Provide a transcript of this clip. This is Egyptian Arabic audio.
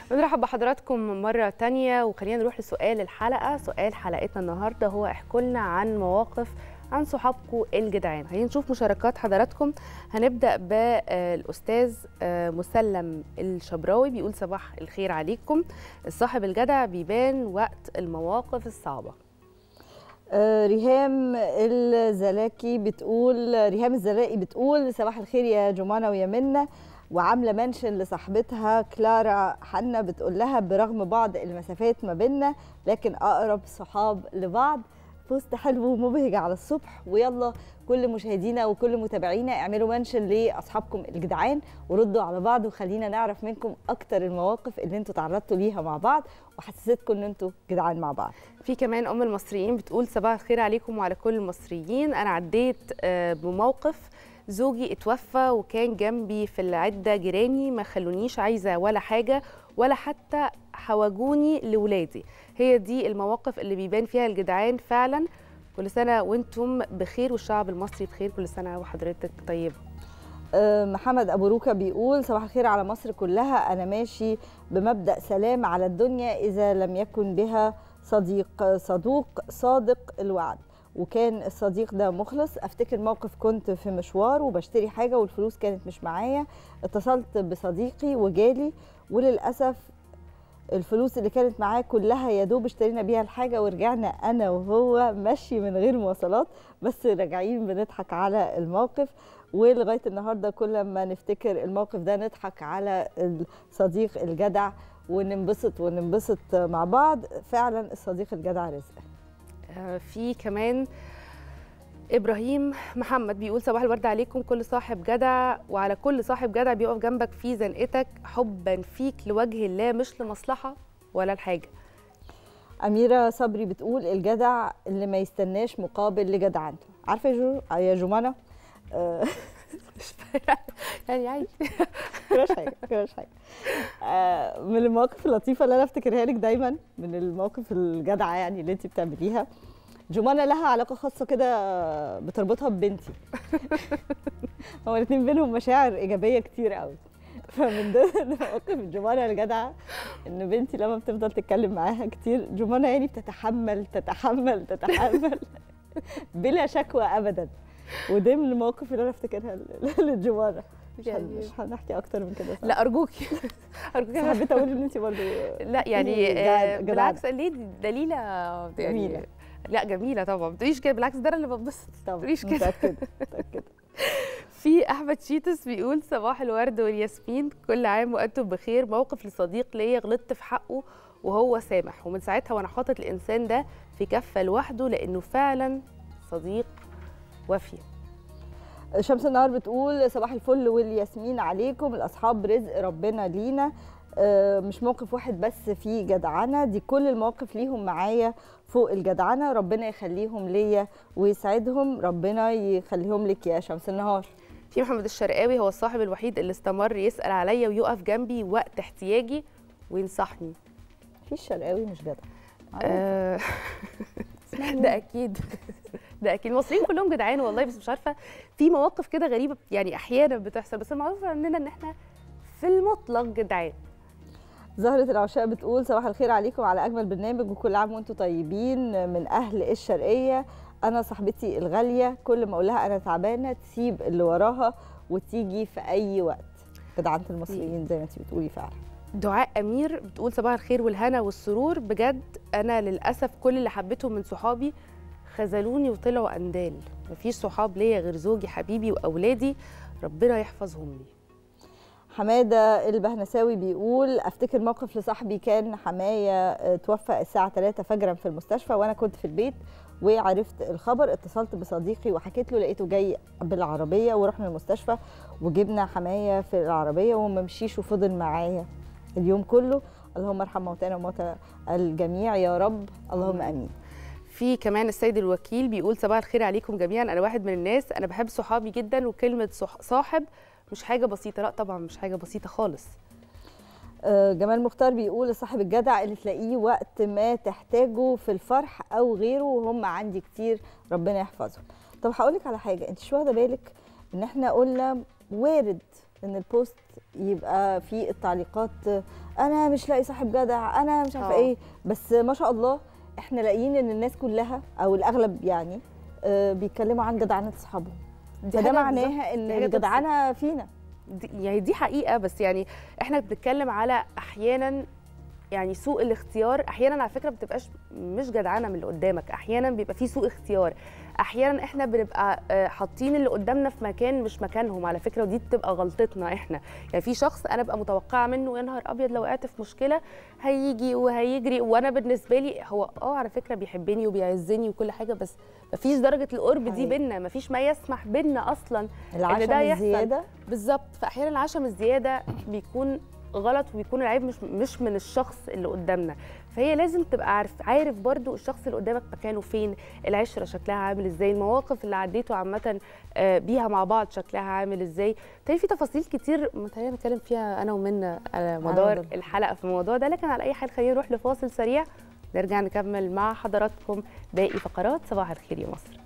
بنرحب بحضراتكم مرة تانية وخلينا نروح لسؤال الحلقة سؤال حلقتنا النهاردة هو احكوا لنا عن مواقف عن صحابكم الجدعان خلينا نشوف مشاركات حضراتكم هنبدأ بالأستاذ مسلم الشبراوي بيقول صباح الخير عليكم الصاحب الجدع بيبان وقت المواقف الصعبة آه، ريهام الزلاكي بتقول ريهام الزلاقي بتقول صباح الخير يا جمانة ويا منى وعامله منشن لصاحبتها كلارا حنا بتقول لها برغم بعض المسافات ما بيننا لكن اقرب صحاب لبعض بوست حلو ومبهج على الصبح ويلا كل مشاهدينا وكل متابعينا اعملوا منشن لاصحابكم الجدعان وردوا على بعض وخلينا نعرف منكم اكتر المواقف اللي انتوا تعرضتوا ليها مع بعض وحسستكم ان انتوا جدعان مع بعض في كمان ام المصريين بتقول صباح الخير عليكم وعلى كل المصريين انا عديت بموقف زوجي اتوفى وكان جنبي في العده جيراني ما خلونيش عايزه ولا حاجه ولا حتى حوجوني لولادي هي دي المواقف اللي بيبان فيها الجدعان فعلا كل سنه وانتم بخير والشعب المصري بخير كل سنه وحضرتك طيبه محمد ابو روكا بيقول صباح الخير على مصر كلها انا ماشي بمبدا سلام على الدنيا اذا لم يكن بها صديق صدوق صادق الوعد وكان الصديق ده مخلص افتكر موقف كنت في مشوار وبشتري حاجه والفلوس كانت مش معايا اتصلت بصديقي وجالي وللاسف الفلوس اللي كانت معاه كلها يا دوب اشترينا بيها الحاجه ورجعنا انا وهو مشي من غير مواصلات بس راجعين بنضحك على الموقف ولغايه النهارده كل ما نفتكر الموقف ده نضحك على الصديق الجدع وننبسط وننبسط مع بعض فعلا الصديق الجدع رزق في كمان ابراهيم محمد بيقول صباح الورد عليكم كل صاحب جدع وعلى كل صاحب جدع بيقف جنبك في زنقتك حبا فيك لوجه الله مش لمصلحه ولا الحاجه اميره صبري بتقول الجدع اللي ما يستناش مقابل لجدعنته عارفه يا جو يا جمانه يعني عادي كراش حاجه كراش حاجه آه من المواقف اللطيفه اللي انا افتكرها لك دايما من المواقف الجدعه يعني اللي انت بتعمليها جمانة لها علاقة خاصة كده بتربطها ببنتي هما الاثنين بينهم مشاعر إيجابية كتير قوي فمن ضمن مواقف جمانة الجدعة إن بنتي لما بتفضل تتكلم معاها كتير جمانة يعني بتتحمل تتحمل تتحمل بلا شكوى أبدا ودي من المواقف اللي أنا أفتكرها للجمانة مش, يعني مش هنحكي اكتر من كده لا ارجوكي ارجوكي حبيت اقول ان انت برضه لا يعني بالعكس ليه دليله جميله يعني لا جميله طبعا ما تقوليش كده بالعكس ده انا اللي ببسط طبعا تقوليش كده متاكده متاكده في احمد شيتس بيقول صباح الورد والياسمين كل عام وانتم بخير موقف لصديق ليا غلطت في حقه وهو سامح ومن ساعتها وانا حاطط الانسان ده في كفه لوحده لانه فعلا صديق وفي شمس النهار بتقول صباح الفل والياسمين عليكم الاصحاب رزق ربنا لينا مش موقف واحد بس فيه جدعنه دي كل المواقف ليهم معايا فوق الجدعنه ربنا يخليهم ليا ويسعدهم ربنا يخليهم لك يا شمس النهار في محمد الشرقاوي هو الصاحب الوحيد اللي استمر يسال عليا ويقف جنبي وقت احتياجي وينصحني في الشرقاوي مش جدع آه ده اكيد ده اكيد المصريين كلهم جدعان والله بس مش عارفه في مواقف كده غريبه يعني احيانا بتحصل بس المعروف عننا ان احنا في المطلق جدعان زهرة العشاء بتقول صباح الخير عليكم على أجمل برنامج وكل عام وأنتم طيبين من أهل الشرقية أنا صاحبتي الغالية كل ما أقولها أنا تعبانة تسيب اللي وراها وتيجي في أي وقت جدعنة المصريين زي ما أنت بتقولي فعلا دعاء امير بتقول صباح الخير والهنا والسرور بجد انا للاسف كل اللي حبيتهم من صحابي خذلوني وطلعوا اندال مفيش صحاب ليا غير زوجي حبيبي واولادي ربنا يحفظهم لي حماده البهنساوي بيقول افتكر موقف لصاحبي كان حمايه توفى الساعه 3 فجرا في المستشفى وانا كنت في البيت وعرفت الخبر اتصلت بصديقي وحكيت له لقيته جاي بالعربيه ورحنا المستشفى وجبنا حمايه في العربيه وما مشيش وفضل معايا اليوم كله اللهم ارحم موتانا وموتى الجميع يا رب اللهم امين في كمان السيد الوكيل بيقول صباح الخير عليكم جميعا انا واحد من الناس انا بحب صحابي جدا وكلمه صاحب مش حاجه بسيطه لا طبعا مش حاجه بسيطه خالص جمال مختار بيقول صاحب الجدع اللي تلاقيه وقت ما تحتاجه في الفرح او غيره وهم عندي كتير ربنا يحفظهم طب هقول لك على حاجه انت مش واخده بالك ان احنا قلنا وارد ان البوست يبقى في التعليقات انا مش لاقي صاحب جدع انا مش عارفه آه. ايه بس ما شاء الله احنا لاقيين ان الناس كلها او الاغلب يعني آه، بيتكلموا عن جدعنه اصحابهم دي فده حاجة معناها بالظبط. ان دي حاجة تبسط. الجدعنه فينا دي يعني دي حقيقه بس يعني احنا بنتكلم على احيانا يعني سوء الاختيار احيانا على فكره ما بتبقاش مش جدعانه من اللي قدامك احيانا بيبقى في سوء اختيار احيانا احنا بنبقى آه، حاطين اللي قدامنا في مكان مش مكانهم على فكره ودي بتبقى غلطتنا احنا يعني في شخص انا ببقى متوقعه منه يا نهار ابيض لو وقعت في مشكله هيجي وهيجري وانا بالنسبه لي هو اه على فكره بيحبني وبيعزني وكل حاجه بس مفيش درجه القرب دي حقيقي. بينا مفيش ما يسمح بينا اصلا العشم ده يحصل. الزياده بالظبط فاحيانا العشم الزياده بيكون غلط وبيكون العيب مش مش من الشخص اللي قدامنا فهي لازم تبقى عارف عارف برضو الشخص اللي قدامك مكانه فين العشره شكلها عامل ازاي المواقف اللي عديتوا عامه آه، بيها مع بعض شكلها عامل ازاي تاني في تفاصيل كتير متهيألي نتكلم فيها انا ومنى على مدار مدار. الحلقه في الموضوع ده لكن على اي حال خلينا نروح لفاصل سريع نرجع نكمل مع حضراتكم باقي فقرات صباح الخير يا مصر